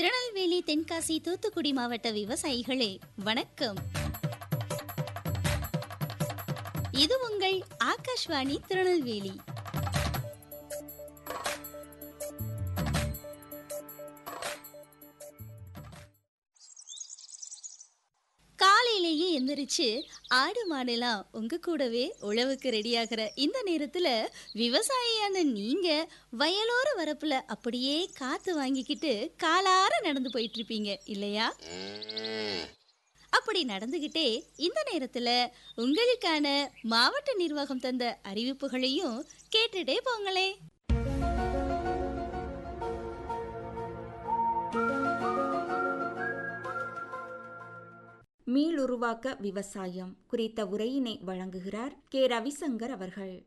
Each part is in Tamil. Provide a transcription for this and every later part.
திருநெல்வேலி தென்காசி தூத்துக்குடி மாவட்ட விவசாயிகளே வணக்கம் இது உங்கள் ஆகாஷ்வாணி திருநெல்வேலி காலையிலேயே எந்திரிச்சு ஆடு மாடுலாம் உங்க கூடவே உழவுக்கு ரெடியாகிற இந்த நேரத்துல விவசாயியான நீங்க வயலோர வரப்புல அப்படியே காத்து வாங்கிக்கிட்டு காலார நடந்து போயிட்டு இருப்பீங்க இல்லையா அப்படி நடந்துகிட்டே இந்த நேரத்துல உங்களுக்கான மாவட்ட நிர்வாகம் தந்த அறிவிப்புகளையும் கேட்டுட்டே போங்களே மீளுருவாக்க விவசாயம் குறித்த உரையினை வழங்குகிறார் கே ரவிசங்கர் அவர்கள்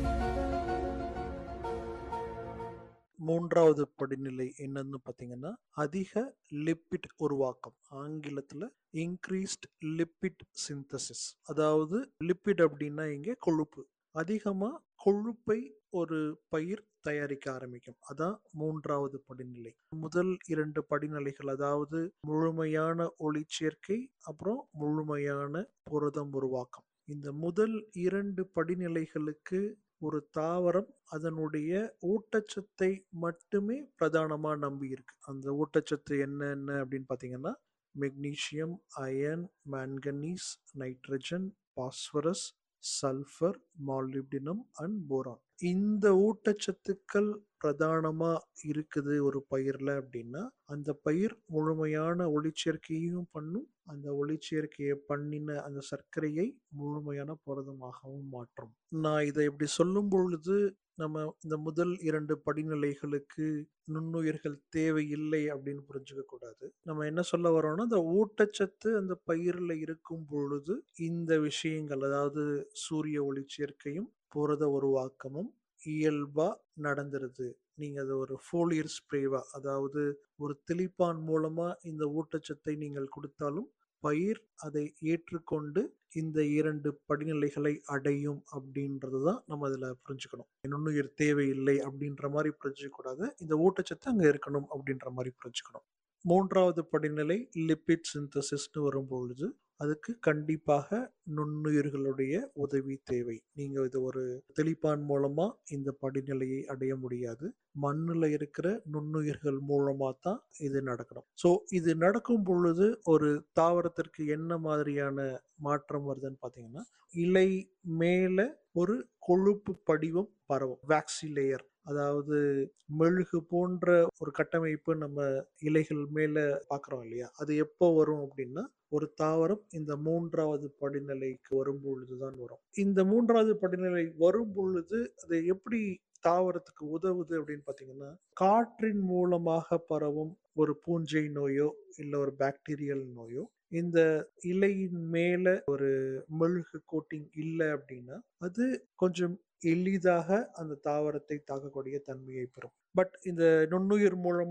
மூன்றாவது படிநிலை என்னன்னு பார்த்தீங்கன்னா அதிக லிப்பிட் உருவாக்கம் ஆங்கிலத்தில் இன்க்ரீஸ்ட் லிப்பிட் சிந்தசிஸ் அதாவது லிப்பிட் அப்படின்னா இங்கே கொழுப்பு அதிகமாக கொழுப்பை ஒரு பயிர் தயாரிக்க ஆரம்பிக்கும் அதான் மூன்றாவது படிநிலை முதல் இரண்டு படிநிலைகள் அதாவது முழுமையான ஒளிச்சேர்க்கை அப்புறம் முழுமையான புரதம் உருவாக்கம் இந்த முதல் இரண்டு படிநிலைகளுக்கு ஒரு தாவரம் அதனுடைய ஊட்டச்சத்தை மட்டுமே பிரதானமா நம்பி இருக்கு அந்த ஊட்டச்சத்து என்னென்ன அப்படின்னு பார்த்தீங்கன்னா magnesium iron manganese nitrogen phosphorus sulphur molybdenum and boron இந்த ஊட்டச்சத்துக்கள் பிரதானமா இருக்குது ஒரு பயிர்ல அப்படின்னா அந்த பயிர் முழுமையான ஒளிச்சேர்க்கையும் பண்ணும் அந்த ஒளிச்சேர்க்கையை பண்ணின அந்த சர்க்கரையை முழுமையான புரதமாகவும் மாற்றும் நான் இதை இப்படி சொல்லும் பொழுது நம்ம இந்த முதல் இரண்டு படிநிலைகளுக்கு நுண்ணுயிர்கள் தேவையில்லை அப்படின்னு புரிஞ்சுக்க கூடாது நம்ம என்ன சொல்ல வரோம்னா அந்த ஊட்டச்சத்து அந்த பயிரில் இருக்கும் பொழுது இந்த விஷயங்கள் அதாவது சூரிய ஒளிச்சேர்க்கையும் புரத உருவாக்கமும் இயல்பா நடந்துருது நீங்க அதை ஒரு ஃபோலியர் ஸ்ப்ரேவா அதாவது ஒரு தெளிப்பான் மூலமா இந்த ஊட்டச்சத்தை நீங்கள் கொடுத்தாலும் பயிர் அதை ஏற்றுக்கொண்டு இந்த இரண்டு படிநிலைகளை அடையும் அப்படின்றது தான் நம்ம அதில் புரிஞ்சுக்கணும் நுண்ணுயிர் தேவையில்லை அப்படின்ற மாதிரி புரிஞ்சுக்க கூடாது இந்த ஊட்டச்சத்து அங்கே இருக்கணும் அப்படின்ற மாதிரி புரிஞ்சுக்கணும் மூன்றாவது படிநிலை லிப்பிட் சிந்தசிஸ்னு வரும்பொழுது அதுக்கு கண்டிப்பாக நுண்ணுயிர்களுடைய உதவி தேவை நீங்க இது ஒரு தெளிப்பான் மூலமா இந்த படிநிலையை அடைய முடியாது மண்ணுல இருக்கிற நுண்ணுயிர்கள் மூலமா தான் இது நடக்கணும் ஸோ இது நடக்கும் பொழுது ஒரு தாவரத்திற்கு என்ன மாதிரியான மாற்றம் வருதுன்னு பார்த்தீங்கன்னா இலை மேல ஒரு கொழுப்பு படிவம் பரவும் வேக்சி லேயர் அதாவது மெழுகு போன்ற ஒரு கட்டமைப்பு நம்ம இலைகள் மேல பாக்குறோம் இல்லையா அது எப்போ வரும் அப்படின்னா ஒரு தாவரம் இந்த மூன்றாவது படிநிலைக்கு வரும் பொழுதுதான் வரும் இந்த மூன்றாவது படிநிலை வரும் பொழுது அது எப்படி தாவரத்துக்கு உதவுது அப்படின்னு பார்த்தீங்கன்னா காற்றின் மூலமாக பரவும் ஒரு பூஞ்சை நோயோ இல்லை ஒரு பாக்டீரியல் நோயோ இந்த இலையின் மேல ஒரு மெழுகு கோட்டிங் இல்லை அப்படின்னா அது கொஞ்சம் எளிதாக அந்த தாவரத்தை தாக்கக்கூடிய தன்மையை பெறும் பட் இந்த நுண்ணுயிர் மூலமா